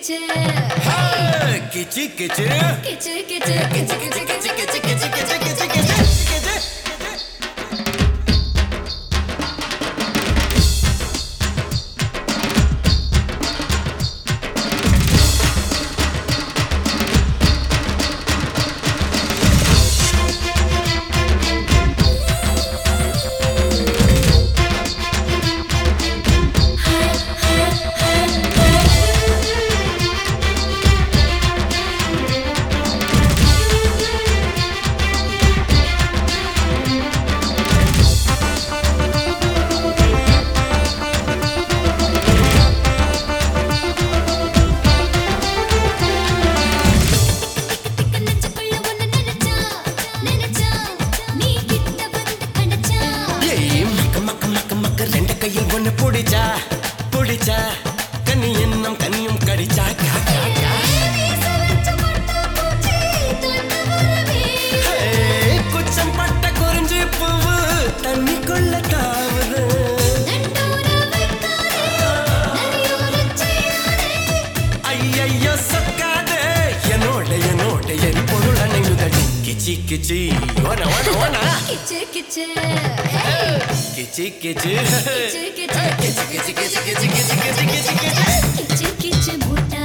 கிச்சு கிச்சு கிச்சு கிச்சு கிச்சு கிச்சு கிச்சு கிச்சு கிச்சு கிச்சு கிச்சு கிச்சு கிச்சு நெஞ்சுக்குள்ள ஒண்ணு நினைச்சா நினைச்சா நீ கிட்ட வந்து கணச்சா ஏய் மக்க மக்க மக்க மக்க ரெண்டு கையில் ஒண்ணு புடிச்சா புடிச்சா கனி என்னும் கனியும் கடிச்சா கா, கா, கா. ஏய், குச்சம் பட்ட குறிஞ்சி பூவு தண்ணிக்குள்ள தாவுது ஐயையோ சொக்காதே என்னோட என்னோட என் பொருள் அணைங்குதடி கிச்சி கிச்சி ஓன ஓன ஓன கிச்சி கிச்சி கிச்சி கிச்சி கிச்சி கிச்சி கிச்சி கிச்சி கிச்சி கிச்சி கிச்சி கிச்சு கிச்சு முட்டை